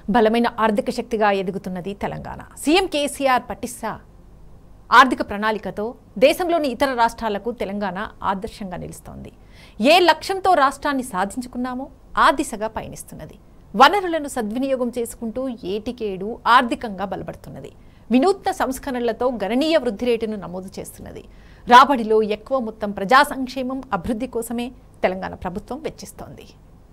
బలమైన ఆర్థిక శక్తిగా ఎదుగుతున్నది తెలంగాణ సీఎం కేసీఆర్ పటిస్సా ఆర్థిక ప్రణాళికతో దేశంలోని ఇతర రాష్ట్రాలకు తెలంగాణ ఆదర్శంగా నిలుస్తోంది ఏ లక్ష్యంతో రాష్ట్రాన్ని సాధించుకున్నామో ఆ దిశగా పయనిస్తున్నది వనరులను సద్వినియోగం చేసుకుంటూ ఏటికేడు ఆర్థికంగా బలపడుతున్నది వినూత్న సంస్కరణలతో గణనీయ వృద్ధి రేటును నమోదు చేస్తున్నది రాబడిలో ఎక్కువ మొత్తం ప్రజా సంక్షేమం అభివృద్ధి కోసమే తెలంగాణ ప్రభుత్వం వెచ్చిస్తోంది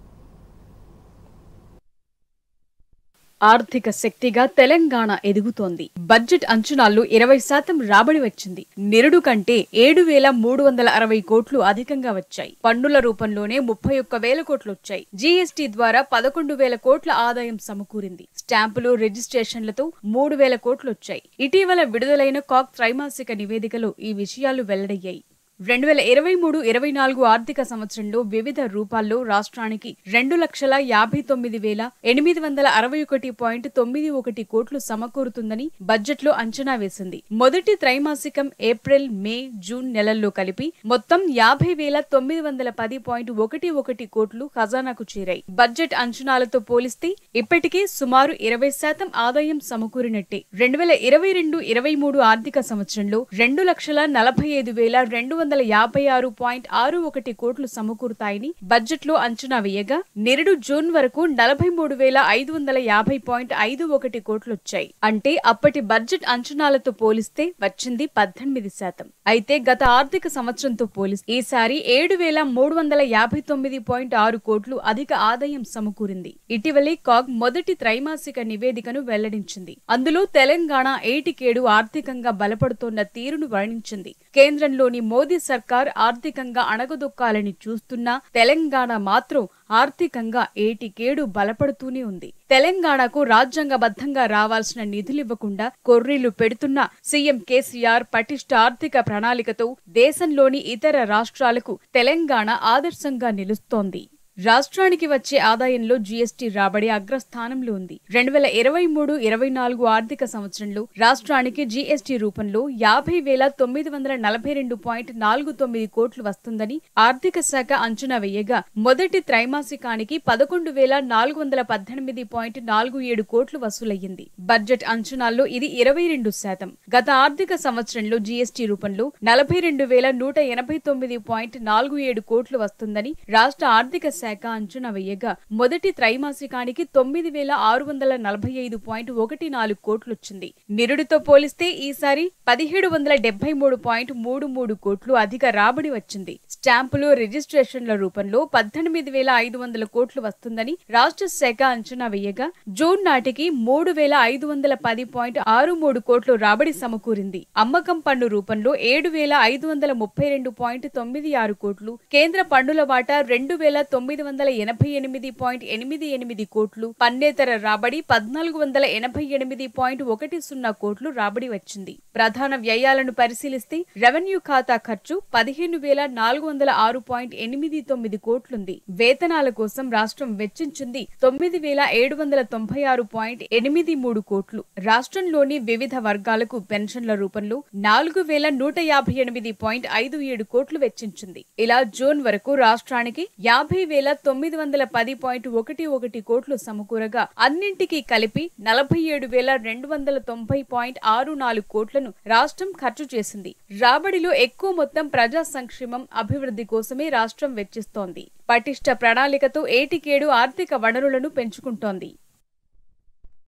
ఆర్థిక శక్తిగా తెలంగాణ ఎదుగుతోంది బడ్జెట్ అంచనాల్లో ఇరవై శాతం రాబడి వచ్చింది నిరుడు కంటే ఏడు వేల మూడు వందల అరవై కోట్లు అధికంగా వచ్చాయి పన్నుల రూపంలోనే ముప్పై ఒక్క వేల కోట్లు వచ్చాయి జీఎస్టీ ద్వారా పదకొండు వేల కోట్ల ఆదాయం సమకూరింది స్టాంపులు రిజిస్ట్రేషన్లతో మూడు వేల కోట్లు వచ్చాయి ఇటీవల విడుదలైన కాక్ త్రైమాసిక నివేదికలో ఈ విషయాలు వెల్లడయ్యాయి రెండు వేల ఇరవై మూడు ఇరవై నాలుగు ఆర్థిక సంవత్సరంలో వివిధ రూపాల్లో రాష్ట్రానికి రెండు లక్షల యాభై తొమ్మిది వేల ఎనిమిది వందల అరవై ఒకటి పాయింట్ తొమ్మిది ఒకటి కోట్లు సమకూరుతుందని బడ్జెట్లో అంచనా వేసింది మొదటి త్రైమాసికం ఏప్రిల్ మే జూన్ నెలల్లో కలిపి మొత్తం యాభై వేల తొమ్మిది వందల పది పాయింట్ ఒకటి ఒకటి కోట్లు ఖజానాకు చేరాయి బడ్జెట్ అంచనాలతో పోలిస్తే ఇప్పటికే సుమారు ఇరవై శాతం ఆదాయం సమకూరినట్టే రెండు వేల ఇరవై రెండు ఇరవై మూడు ఆర్థిక సంవత్సరంలో రెండు లక్షల నలభై ఐదు వేల రెండు వందల యాభై ఆరు పాయింట్ ఆరు ఒకటి కోట్లు సమకూరుతాయని బడ్జెట్ లో అంచనా వేయగా నిరుడు జూన్ వరకు నలభై మూడు వేల ఐదు వందల యాభై పాయింట్ ఐదు ఒకటి కోట్లు వచ్చాయి అంటే అప్పటి బడ్జెట్ అంచనాలతో పోలిస్తే వచ్చింది పద్దెనిమిది శాతం అయితే గత ఆర్థిక సంవత్సరంతో పోలిస్తే ఈసారి ఏడు వేల మూడు వందల యాభై తొమ్మిది పాయింట్ ఆరు కోట్లు అధిక ఆదాయం సమకూరింది ఇటీవలే కాగ్ మొదటి త్రైమాసిక నివేదికను వెల్లడించింది అందులో తెలంగాణ ఏటికేడు ఆర్థికంగా బలపడుతోన్న తీరును వర్ణించింది కేంద్రంలోని మోదీ సర్కార్ ఆర్థికంగా అణగదొక్కాలని చూస్తున్నా తెలంగాణ మాత్రం ఆర్థికంగా ఏటికేడు బలపడుతూనే ఉంది తెలంగాణకు రాజ్యాంగబద్ధంగా రావాల్సిన నిధులివ్వకుండా కొర్రీలు పెడుతున్న సీఎం కేసీఆర్ పటిష్ట ఆర్థిక ప్రణాళికతో దేశంలోని ఇతర రాష్ట్రాలకు తెలంగాణ ఆదర్శంగా నిలుస్తోంది రాష్ట్రానికి వచ్చే ఆదాయంలో జీఎస్టీ రాబడి అగ్రస్థానంలో ఉంది రెండు వేల ఇరవై మూడు ఇరవై నాలుగు ఆర్థిక సంవత్సరంలో రాష్ట్రానికి జీఎస్టీ రూపంలో యాభై వేల తొమ్మిది వందల నలభై రెండు పాయింట్ నాలుగు తొమ్మిది కోట్లు వస్తుందని ఆర్థిక శాఖ అంచనా వేయగా మొదటి త్రైమాసికానికి పదకొండు వేల నాలుగు వందల పద్దెనిమిది పాయింట్ నాలుగు ఏడు కోట్లు వసూలయ్యింది బడ్జెట్ అంచనాల్లో ఇది ఇరవై రెండు శాతం గత ఆర్థిక సంవత్సరంలో జీఎస్టీ రూపంలో నలభై రెండు వేల నూట ఎనభై తొమ్మిది పాయింట్ నాలుగు ఏడు కోట్లు వస్తుందని రాష్ట్ర ఆర్థిక శాఖ అంచనా వేయగా మొదటి త్రైమాసికానికి తొమ్మిది వేల ఆరు వందల నలభై ఐదు పాయింట్ ఒకటి నాలుగు కోట్లు వచ్చింది నిరుడితో పోలిస్తే ఈసారి పదిహేడు వందల డెబ్బై మూడు పాయింట్ మూడు మూడు కోట్లు అధిక రాబడి వచ్చింది స్టాంపులు రిజిస్ట్రేషన్ల రూపంలో పద్దెనిమిది వేల ఐదు వందల కోట్లు వస్తుందని రాష్ట్ర శాఖ అంచనా వేయగా జూన్ నాటికి మూడు వేల ఐదు వందల పది పాయింట్ ఆరు మూడు కోట్లు రాబడి సమకూరింది అమ్మకం పన్ను రూపంలో ఏడు వేల ఐదు వందల ముప్పై రెండు పాయింట్ తొమ్మిది ఆరు కోట్లు కేంద్ర పన్నుల వాటా రెండు వేల తొమ్మిది వందల ఎనభై ఎనిమిది పాయింట్ ఎనిమిది ఎనిమిది కోట్లు పన్నేతర రాబడి పద్నాలుగు వందల ఎనభై ఎనిమిది పాయింట్ ఒకటి సున్నా కోట్లు రాబడి వచ్చింది ప్రధాన వ్యయాలను పరిశీలిస్తే రెవెన్యూ ఖాతా ఖర్చు పదిహేను వేల నాలుగు వందల ఆరు పాయింట్ ఎనిమిది తొమ్మిది కోట్లుంది వేతనాల కోసం రాష్ట్రం వెచ్చించింది తొమ్మిది వేల ఏడు వందల తొంభై ఆరు పాయింట్ ఎనిమిది మూడు కోట్లు రాష్ట్రంలోని వివిధ వర్గాలకు పెన్షన్ల రూపంలో నాలుగు వేల నూట యాభై ఎనిమిది పాయింట్ ఐదు ఏడు కోట్లు వెచ్చించింది ఇలా జూన్ వరకు రాష్ట్రానికి యాభై వేల తొమ్మిది వందల పది పాయింట్ ఒకటి ఒకటి కోట్లు సమకూరగా అన్నింటికీ కలిపి నలభై ఏడు వేల రెండు వందల తొంభై పాయింట్ ఆరు నాలుగు కోట్లను రాష్ట్రం ఖర్చు చేసింది రాబడిలో ఎక్కువ మొత్తం ప్రజా సంక్షేమం అభివృద్ధి కోసమే రాష్ట్రం వెచ్చిస్తోంది పటిష్ట ప్రణాళికతో ఏటికేడు ఆర్థిక వనరులను పెంచుకుంటోంది